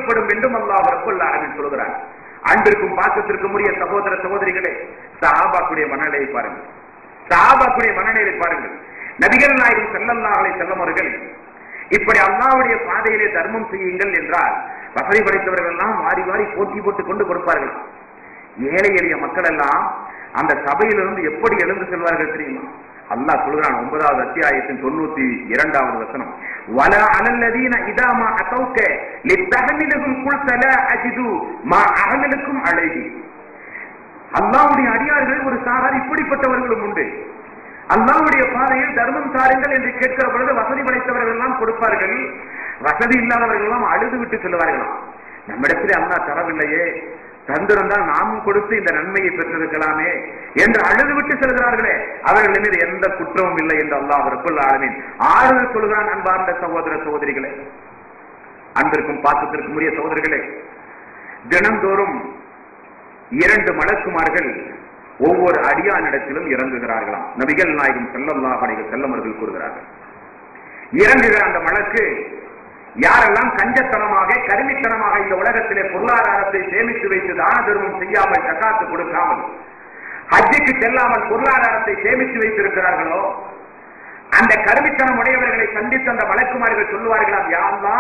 வைக்கப்படும் என்றும் அல்லாஹ் ரப்பல் ஆலமீன் சொல்கிறார் அன்பிற்கும் பாசத்திற்கும் உரிய சகோதர சகோதரிகளே சஹாபாக்குடைய மனநிலையை பாருங்கள் சஹாபாக்குடைய மனநிலையை பாருங்கள் நபிகள் நாயகம் செல்லல்லாஹலை செல்லும் அவர்கள் இப்படி அல்லாஹ்வுடைய பாதையிலே தர்மம் செய்யுங்கள் என்றால் வசதி படைத்தவர்கள் எல்லாம் வாரி வாரி போட்டி போட்டுக் கொண்டு கொடுப்பார்கள் ஏழை எளிய மக்கள் எல்லாம் அந்த சபையிலிருந்து எப்படி எழுந்து செல்வார்கள் தெரியுமா அல்லாஹ் சொல்கிறான் ஒன்பதாவது அத்தியாயத்தின் தொண்ணூத்தி இரண்டாவது வசனம் வல அலல்லதீன இதாமா அத்தௌக்க லித்தஹமிலுக்கும் குல்தல அஜிது மா அகமலுக்கும் அழகி அல்லாஹ்வுடைய அடியார்கள் ஒரு சாரார் இப்படிப்பட்டவர்களும் உண்டு அல்லாஹ்வுடைய பாதையில் தர்மம் தாருங்கள் என்று கேட்கிற பொழுது வசதி படைத்தவர்கள் எல்லாம் கொடுப்பார்கள் வசதி இல்லாதவர்கள் எல்லாம் அழுது விட்டு சொல்லுவார்களாம் நம்மிடத்திலே அல்லாஹ் தரவில்லையே தந்திருந்தால் நாமும் கொடுத்து இந்த நன்மையை பெற்றிருக்கலாமே என்று அழுது விட்டு செல்கிறார்களே அவர்கள் மீது எந்த குற்றமும் இல்லை என்று அல்லாஹ் அவருக்குள் ஆளுமின் ஆறுதல் சொல்கிறான் அன்பார்ந்த சகோதர சகோதரிகளே அன்பிற்கும் பாசத்திற்கும் உரிய சகோதரிகளே தினந்தோறும் இரண்டு மலக்குமார்கள் ஒவ்வொரு அடியானிடத்திலும் இறங்குகிறார்களாம் நபிகள் நாயகம் செல்லல்லாஹ் அலைஹி செல்லம் அவர்கள் கூறுகிறார்கள் இறங்குகிற அந்த மலக்கு யாரெல்லாம் கஞ்சத்தனமாக கருமித்தனமாக இந்த உலகத்திலே பொருளாதாரத்தை சேமித்து வைத்து தான தர்மம் செய்யாமல் ஜகாத்து கொடுக்காமல் ஹஜ்ஜுக்கு செல்லாமல் பொருளாதாரத்தை சேமித்து வைத்திருக்கிறார்களோ அந்த கருமித்தனம் உடையவர்களை சந்தித்து அந்த வழக்குமார்கள் சொல்லுவார்களாம் யாருமா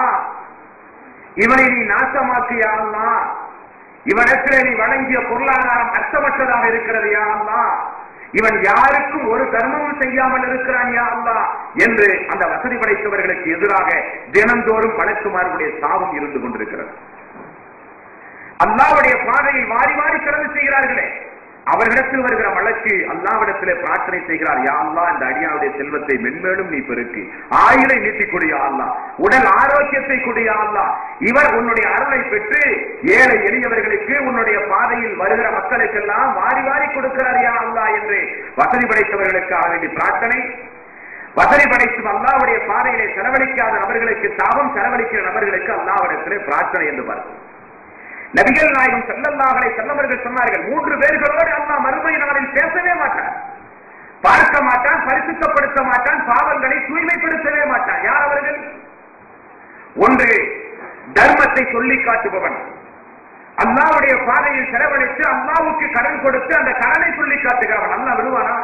இவனை நீ நாசமாக்கு யாருமா இவனிடத்திலே நீ வழங்கிய பொருளாதாரம் அர்த்தமற்றதாக இருக்கிறது யா அல்லா இவன் யாருக்கும் ஒரு தர்மமும் செய்யாமல் இருக்கிறான் யா அல்லா என்று அந்த வசதி படைத்தவர்களுக்கு எதிராக தினந்தோறும் வழக்குமார்களுடைய சாபம் இருந்து கொண்டிருக்கிறது அல்லாவுடைய பாதையில் வாரி வாரி செலவு செய்கிறார்களே அவர்களிடத்தில் வருகிற வழக்கு அல்லாவிடத்திலே பிரார்த்தனை செய்கிறார் யா அல்லா இந்த அடியாவுடைய செல்வத்தை மென்மேலும் நீ பெருக்கு ஆயுளை நீட்டிக் கொடியா அல்லா உடல் ஆரோக்கியத்தை கொடியா அல்லா இவர் உன்னுடைய அருளை பெற்று ஏழை எளியவர்களுக்கு உன்னுடைய பாதையில் வருகிற மக்களுக்கெல்லாம் வாரி வாரி கொடுக்கிறார் யா அல்லா என்று வசதி படைத்தவர்களுக்காக வேண்டி பிரார்த்தனை வசதி படைத்தும் அல்லாவுடைய பாதையிலே செலவழிக்காத நபர்களுக்கு சாபம் செலவழிக்கிற நபர்களுக்கு அல்லாவிடத்திலே பிரார்த்தனை என்று பார்க்கும் நபிகள் நாயகம் செல்லல்லாஹலை செல்லவர்கள் சொன்னார்கள் மூன்று பேர்களோடு அல்லாஹ் மறுமை நாளில் பேசவே மாட்டான் பார்க்க மாட்டான் பரிசுத்தப்படுத்த மாட்டான் பாவங்களை தூய்மைப்படுத்தவே மாட்டான் யார் அவர்கள் ஒன்று தர்மத்தை சொல்லி காட்டுபவன் அல்லாவுடைய பாதையில் செலவழித்து அல்லாவுக்கு கடன் கொடுத்து அந்த கடனை சொல்லி காட்டுகிறவன் அல்லாஹ் விடுவானா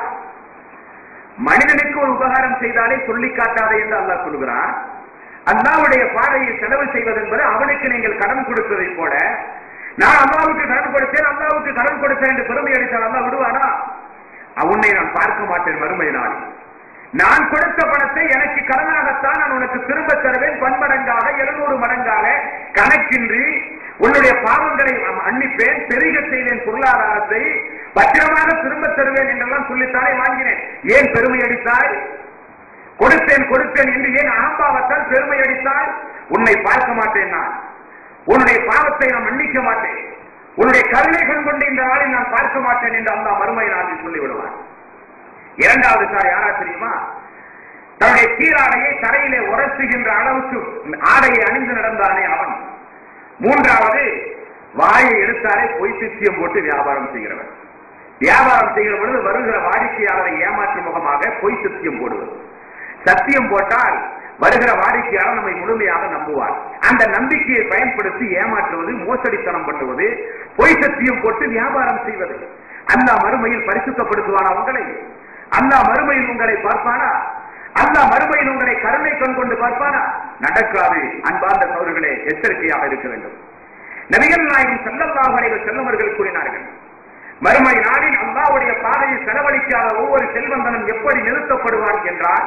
மனிதனுக்கு ஒரு உபகாரம் செய்தாலே சொல்லி காட்டாதே என்று அல்லாஹ் சொல்கிறான் அல்லாவுடைய பாதையில் செலவு செய்வது என்பது அவனுக்கு நீங்கள் கடன் கொடுத்ததை போல நான் அல்லாவுக்கு கடன் கொடுத்தேன் அல்லாவுக்கு கடன் கொடுத்தேன் என்று பெருமை அடித்தால் அல்லா விடுவானா உன்னை நான் பார்க்க மாட்டேன் மறுமை நாள் நான் கொடுத்த பணத்தை எனக்கு கடனாகத்தான் நான் உனக்கு திரும்ப தருவேன் பன்மடங்காக எழுநூறு மடங்காக கணக்கின்றி உன்னுடைய பாவங்களை மன்னிப்பேன் பெருக செய்தேன் பொருளாதாரத்தை பத்திரமாக திரும்ப தருவேன் என்றெல்லாம் சொல்லித்தானே வாங்கினேன் ஏன் பெருமை அடித்தாய் கொடுத்தேன் கொடுத்தேன் என்று ஏன் அகம்பாவத்தால் பெருமை அடித்தால் உன்னை பார்க்க மாட்டேன் நான் உன்னுடைய பாவத்தை நான் மன்னிக்க மாட்டேன் உன்னுடைய கருணை கண் கொண்டு இந்த நாளில் நான் பார்க்க மாட்டேன் என்று அந்த மறுமை நாளில் சொல்லிவிடுவான் இரண்டாவது சார் யாரா தெரியுமா தன்னுடைய சீராடையை தரையிலே உரசுகின்ற அளவுக்கு ஆடையை அணிந்து நடந்தானே அவன் மூன்றாவது வாயை எடுத்தாலே பொய் சித்தியம் போட்டு வியாபாரம் செய்கிறவன் வியாபாரம் செய்கிற பொழுது வருகிற வாடிக்கையாளரை ஏமாற்றும் முகமாக பொய் சத்தியம் போடுவது சத்தியம் போட்டால் வருகிற வாடிக்கையாளர் நம்மை முழுமையாக நம்புவார் அந்த நம்பிக்கையை பயன்படுத்தி ஏமாற்றுவது மோசடித்தனம் பண்ணுவது பொய் சத்தியம் போட்டு வியாபாரம் செய்வது அந்த மறுமையில் பரிசுத்தப்படுத்துவானா உங்களை அந்த மறுமையில் உங்களை பார்ப்பானா அந்த மறுமையில் உங்களை கருணை கண் கொண்டு பார்ப்பானா நடக்காது அன்பார்ந்த சோழர்களே எச்சரிக்கையாக இருக்க வேண்டும் நபிகள் நாயகம் செல்லல்லாஹ் செல்லவர்கள் கூறினார்கள் மறுமை நாளில் அல்லாவுடைய பாதையில் செலவழிக்காத ஒவ்வொரு செல்வந்தனும் எப்படி நிறுத்தப்படுவான் என்றால்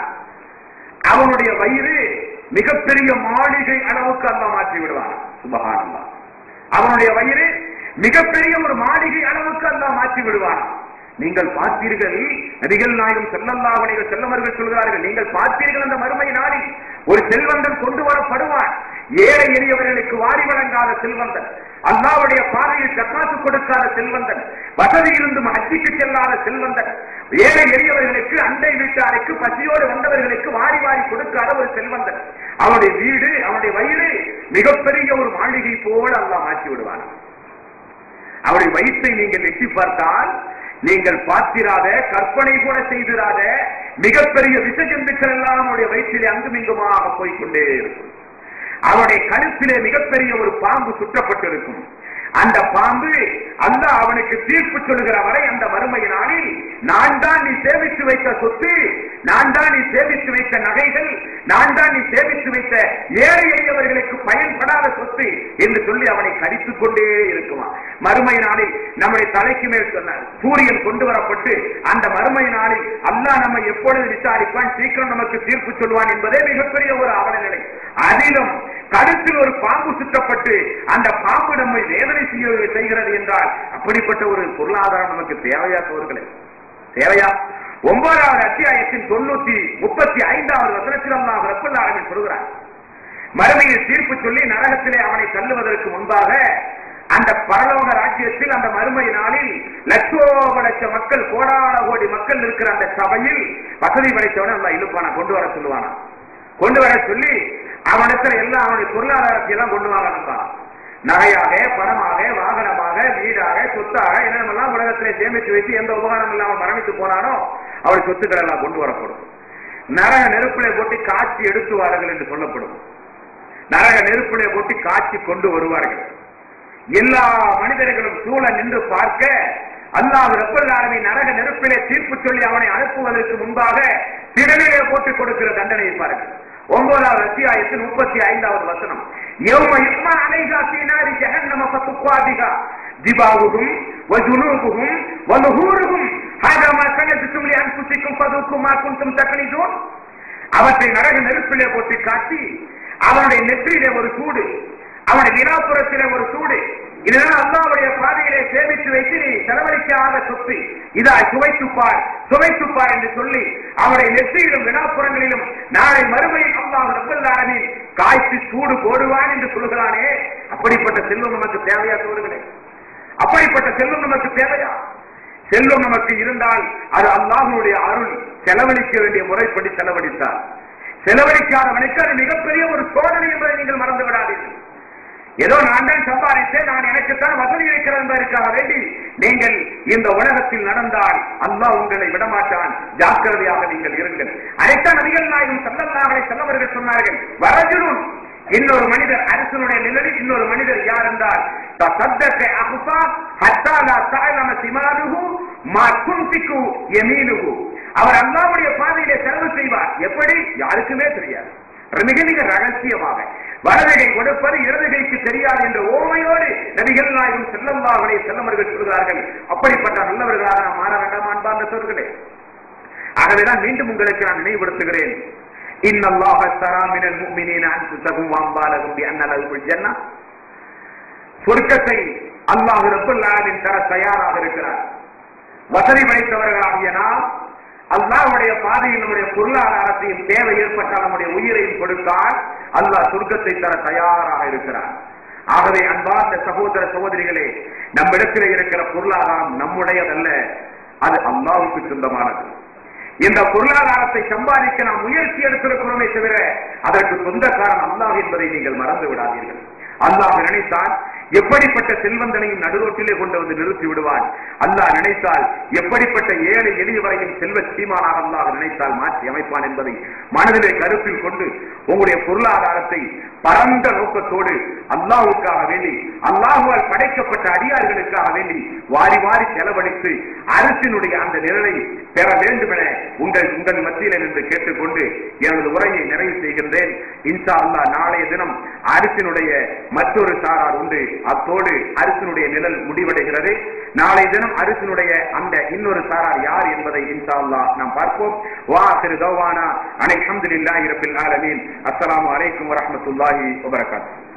அவனுடைய வயிறு மிகப்பெரிய மாளிகை அளவுக்கு அல்லா மாற்றி விடுவான் சுபகானந்தா அவனுடைய வயிறு மிகப்பெரிய ஒரு மாளிகை அளவுக்கு அல்லா மாற்றி விடுவான் நீங்கள் பார்த்தீர்கள் நபிகள் நாயகம் செல்லல்லாவனைகள் செல்லவர்கள் சொல்கிறார்கள் நீங்கள் பார்த்தீர்கள் அந்த மறுமை நாளில் ஒரு செல்வந்தன் கொண்டு வரப்படுவான் ஏழை எளியவர்களுக்கு வாரி வழங்காத செல்வந்தன் அல்லாவுடைய பாதையில் தக்காத்து கொடுக்காத செல்வந்தன் வசதி இருந்தும் அச்சிக்கு செல்லாத செல்வந்தன் ஏழை எளியவர்களுக்கு அண்டை வீட்டாருக்கு பசியோடு வந்தவர்களுக்கு வாரி வாரி கொடுக்காத ஒரு செல்வந்தன் அவனுடைய வீடு அவனுடைய வயிறு மிகப்பெரிய ஒரு மாளிகை போல அல்லா மாற்றி விடுவான் அவருடைய வயிற்றை நீங்கள் எட்டி பார்த்தால் நீங்கள் பார்த்திராத கற்பனை கூட செய்திராத மிகப்பெரிய விசஜந்துக்கள் எல்லாம் அவருடைய வயிற்றிலே அங்கும் இங்குமாக போய்கொண்டே இருக்கும் அவனுடைய கழுத்திலே மிகப்பெரிய ஒரு பாம்பு சுற்றப்பட்டிருக்கும் அந்த பாம்பு அல்லாஹ் அவனுக்கு தீர்ப்பு சொல்லுகிற வரை அந்த வறுமை நாளில் நான் தான் நீ சேமித்து வைத்த சொத்து நான் தான் நீ சேமித்து வைத்த நகைகள் நான் தான் நீ சேமித்து வைத்த ஏழை எளியவர்களுக்கு பயன்படாத சொத்து என்று சொல்லி அவனை கடித்துக் கொண்டே இருக்குமா மறுமை நாளில் நம்முடைய தலைக்கு மேல் சொன்னார் சூரியன் கொண்டு வரப்பட்டு அந்த மறுமை நாளில் அல்லாஹ் நம்ம எப்பொழுது விசாரிப்பான் சீக்கிரம் நமக்கு தீர்ப்பு சொல்வான் என்பதே மிகப்பெரிய ஒரு அவலநிலை அதிலும் கழுத்தில் ஒரு பாம்பு சுற்றப்பட்டு அந்த பாம்பு நம்மை வேதனை செய்ய செய்கிறது என்றால் அப்படிப்பட்ட ஒரு பொருளாதாரம் நமக்கு தேவையா சோர்களே தேவையா ஒன்பதாவது அத்தியாயத்தின் தொண்ணூத்தி முப்பத்தி ஐந்தாவது வசனத்தில் அல்லாஹ் ரப்பல் ஆலமீன் சொல்கிறார் மறுமையில் தீர்ப்பு சொல்லி நரகத்திலே அவனை தள்ளுவதற்கு முன்பாக அந்த பரலோக ராஜ்யத்தில் அந்த மறுமை நாளில் லட்சோப லட்ச மக்கள் கோடான கோடி மக்கள் இருக்கிற அந்த சபையில் வசதி படைத்தவன அல்ல இழுப்பானா கொண்டு வர சொல்லுவானா கொண்டு வர சொல்லி அவனிடத்துல எல்லாம் அவனுடைய பொருளாதாரத்தை எல்லாம் கொண்டு வாங்கணும்பா நகையாக பணமாக வாகனமாக வீடாக சொத்தாக என்னென்னலாம் உலகத்திலே சேமித்து வைத்து எந்த உபகாரம் இல்லாமல் மரணித்து போனானோ அவருடைய சொத்துக்கள் எல்லாம் கொண்டு வரப்படும் நரக நெருப்பிலே போட்டு காட்சி எடுத்து வாருங்கள் என்று சொல்லப்படும் நரக நெருப்பிலே போட்டு காட்சி கொண்டு வருவார்கள் எல்லா மனிதர்களும் சூழ நின்று பார்க்க அல்லாஹ் ரப்பல் ஆலமீன் நரக நெருப்பிலே தீர்ப்பு சொல்லி அவனை அனுப்புவதற்கு முன்பாக திடலிலே போட்டு கொடுக்கிற தண்டனையை பாருங்கள் ஒன்பதாவது அத்தியாயத்தில் முப்பத்தி ஐந்தாவது வசனம் யௌம யுக்மா அலைஹா ஃபீ நாரி ஜஹன்னம ஃபதுக்வா பிஹா ஜிபாவுஹும் வஜுனூபுஹும் வலுஹூருஹும் ஹாதா மா கனதும் லிஅன்ஃபுசிக்கும் ஃபதுக்கு மா குன்தும் தக்னிதூன் அவற்றை நரக நெருப்பிலே போட்டு காட்டி அவனுடைய நெற்றியிலே ஒரு சூடு அவனுடைய வினாப்புறத்திலே ஒரு சூடு இதனால் அல்லாவுடைய பாதையிலே சேமித்து வைத்து நீ செலவழிக்காத சொத்து இதா சுவைத்துப்பார் சுவைத்துப்பார் என்று சொல்லி அவருடைய நெற்றியிலும் வினாப்புறங்களிலும் நாளை மறுமையில் அல்லாஹ் ரப்பல்லாரனே காய்ச்சி சூடு போடுவான் என்று சொல்லுகிறானே அப்படிப்பட்ட செல்வம் நமக்கு தேவையா சொல்லுகிறேன் அப்படிப்பட்ட செல்வம் நமக்கு தேவையா செல்வம் நமக்கு இருந்தால் அது அல்லாஹனுடைய அருள் செலவழிக்க வேண்டிய முறைப்படி செலவழித்தார் செலவழிக்காதவனுக்கு அது மிகப்பெரிய ஒரு சோதனை என்பதை நீங்கள் மறந்து விடாதீர்கள் ஏதோ நான் தான் சம்பாதித்தேன் நான் எனக்குத்தான் வசதி இருக்கிறது என்பதற்காக வேண்டி நீங்கள் இந்த உலகத்தில் நடந்தால் அல்லாஹ் உங்களை விடமாட்டான் ஜாக்கிரதையாக நீங்கள் இருங்கள் அதைத்தான் நபிகள் நாயகம் செல்லல்லாமலை செல்லவர்கள் சொன்னார்கள் வரஜுனும் இன்னொரு மனிதர் அரசனுடைய நிழலில் இன்னொரு மனிதர் யார் என்றால் தசத்தக அகுசா ஹத்தாலா தாயலம சிமாலுகு மா குந்திக்கு எமீனுகு அவர் அல்லாவுடைய பாதையிலே செலவு செய்வார் எப்படி யாருக்குமே தெரியாது மிக மிக ரகசியமாக வலதுகை கொடுப்பது இடதுகைக்கு தெரியாது என்ற ஓமையோடு நபிகள் நாயகம் செல்லம்பாவனை செல்லவர்கள் சொல்கிறார்கள் அப்படிப்பட்ட நல்லவர்களாக நாம் மாற வேண்டாம் அன்பார்ந்த சொல்களே ஆகவேதான் மீண்டும் உங்களுக்கு நான் நினைவுபடுத்துகிறேன் இன்னல்லாஹ தரா மினல் முஃமினீன அன்ஃபுஸஹும் வஅம்வாலஹும் பிஅன்ன லஹுல் ஜன்னah சொர்க்கத்தை அல்லாஹ் ரப்பல் ஆலமீன் தர தயாராக இருக்கிறார் வசதி படைத்தவர்களாகிய நாம் அல்லாஹ்வுடைய பாதையில் நம்முடைய பொருளாதாரத்தையும் தேவை ஏற்பட்டால் நம்முடைய உயிரையும் கொடுத்தால் அல்லாஹ் சொர்க்கத்தை தர தயாராக இருக்கிறார் ஆகவே அன்பார்ந்த சகோதர சகோதரிகளே நம்மிடத்தில் இருக்கிற பொருளாதாரம் நம்முடையதல்ல அது அல்லாவுக்கு சொந்தமானது இந்த பொருளாதாரத்தை சம்பாதிக்க நாம் முயற்சி எடுத்திருக்கிறோமே தவிர அதற்கு சொந்தக்காரன் அல்லாஹ் என்பதை நீங்கள் மறந்து விடாதீர்கள் அல்லாஹ் நினைத்தால் எப்படிப்பட்ட செல்வந்தனையும் நடுரோட்டிலே கொண்டு வந்து நிறுத்தி விடுவான் அல்லாஹ் நினைத்தால் எப்படிப்பட்ட ஏழை எளியவரையும் செல்வ சீமானாக அல்லாஹ் நினைத்தால் மாற்றி அமைப்பான் என்பதை மனதிலே கருத்தில் கொண்டு உங்களுடைய பொருளாதாரத்தை பரந்த நோக்கத்தோடு அல்லாஹுக்காக வேண்டி அல்லாஹுவால் படைக்கப்பட்ட அடியார்களுக்காக வேண்டி வாரி வாரி செலவழித்து அரசினுடைய அந்த நிழலை பெற வேண்டும் என உங்கள் உங்கள் மத்தியில் நின்று கேட்டுக்கொண்டு எனது உரையை நிறைவு செய்கின்றேன் இன்ஷா அல்லாஹ் நாளைய தினம் அரசினுடைய மற்றொரு சாரார் உண்டு அத்தோடு அரசினுடைய நிழல் முடிவடைகிறது நாளை தினம் அரசினுடைய அந்த இன்னொரு சாரார் யார் என்பதை இன்ஷா அல்லாஹ் நாம் பார்ப்போம் வா திரு கௌவானா அனை அஹமதுல்லாஹி ரபில் ஆலமீன் அஸ்ஸலாமு அலைக்கும் வரஹ்மத்துல்லாஹி வபரகாத்துஹு